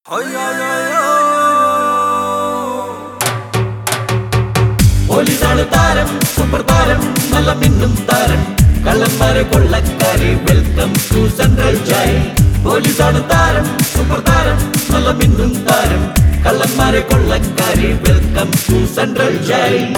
പോലീസാണ് താരം സൂപ്പർ താരം നല്ല മിന്നും താരം കള്ളന്മാരെ കൊള്ളക്കാരി വെൽക്കം ടു സെൻട്രൽ ജയിൽ പോലീസാണ് താരം സൂപ്പർ താരം നല്ല മിന്നും താരം കള്ളന്മാരെ കൊള്ളക്കാരി welcome to central jail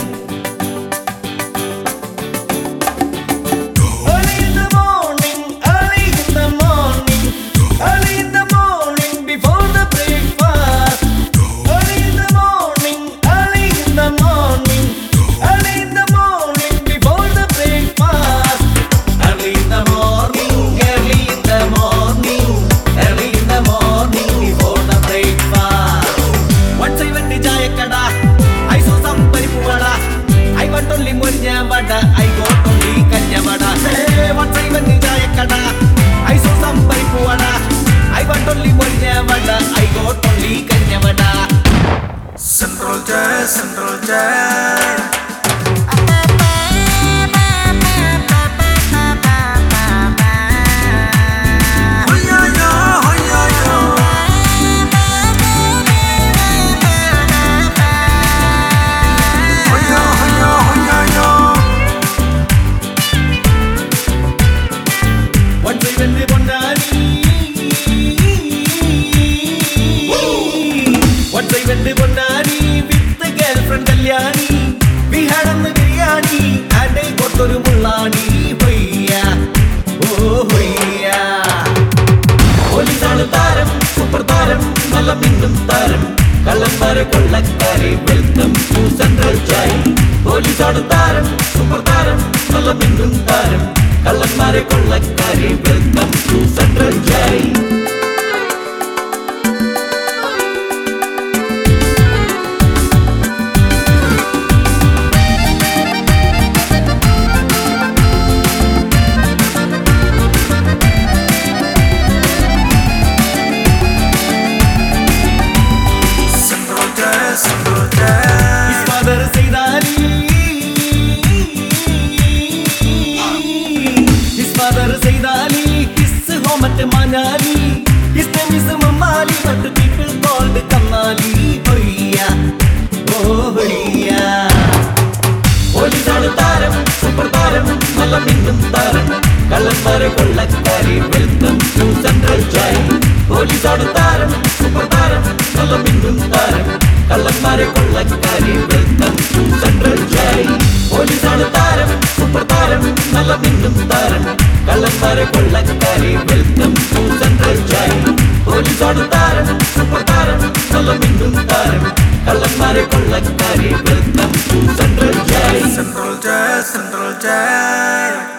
Early in the morning, early in the morning, early in the morning before the breakfast. Early in the morning, early in the morning, early in the morning before the breakfast. Early in the morning, early in the morning, early in the morning before the breakfast. Once I went to Jayakada, I saw some parippuvada. I want only murinja vada, I got only kanja vada. Hey, once I went to Jayakada, I saw some parippuvada. I want only murinja vada, I got only kanja vada. Central Jazz, Central Jazz. Hoya-yo, hoya-yo. Hoya, hoya, hoya-yo. Once I went to Ponnani. Once I went to Ponnani with the girlfriend Kalyani. We had അന്ന് biryani and I got ഒരു മുള്ളാണി. Hoia, ഓ ഹൊയ്യ. പോലീസാണ് താരം super താരം നല്ല മിന്നും താരം കള്ളന്മാരെ കൊള്ളക്കാരി വെൽക്കം ടു സെൻട്രൽ ജയിൽ പോലീസാണ് താരം സൂപ്പർ താരം നല്ല മിന്നും താരം കള്ളന്മാരെ കൊള്ളക്കാരി welcome to central jail Central Jazz, Central Jazz. His father Saithali. His father Saithali. His home at Manali. His name is Mammali, but the people called kannali. ഹൊയ്യ, ഓ ഹൊയ്യ. പോലീസാണ് താരം സൂപ്പർ താരം നല്ല മിന്നും താരം കള്ളന്മാരെ കൊള്ളക്കാരി വെൽക്കം ടു സെൻട്രൽ ജയിൽ പോലീസാണ് താരം സൂപ്പർ താരം നല്ല മിന്നും താരം കള്ളന്മാരെ കൊള്ളക്കാരി വെൽക്കം ടു സെൻട്രൽ ജയിൽ പോലീസാണ് താരം സൂപ്പർ താരം നല്ല മിന്നും താരം കള്ളന്മാരെ കൊള്ളക്കാരി വെൽക്കം ടു സെൻട്രൽ ജയിൽ പോലീസാണ് താരം സൂപ്പർ താരം നല്ല മിന്നും താരം കള്ളന്മാരെ കൊള്ളക്കാരി welcome to central jail Central Jazz, Central Jazz.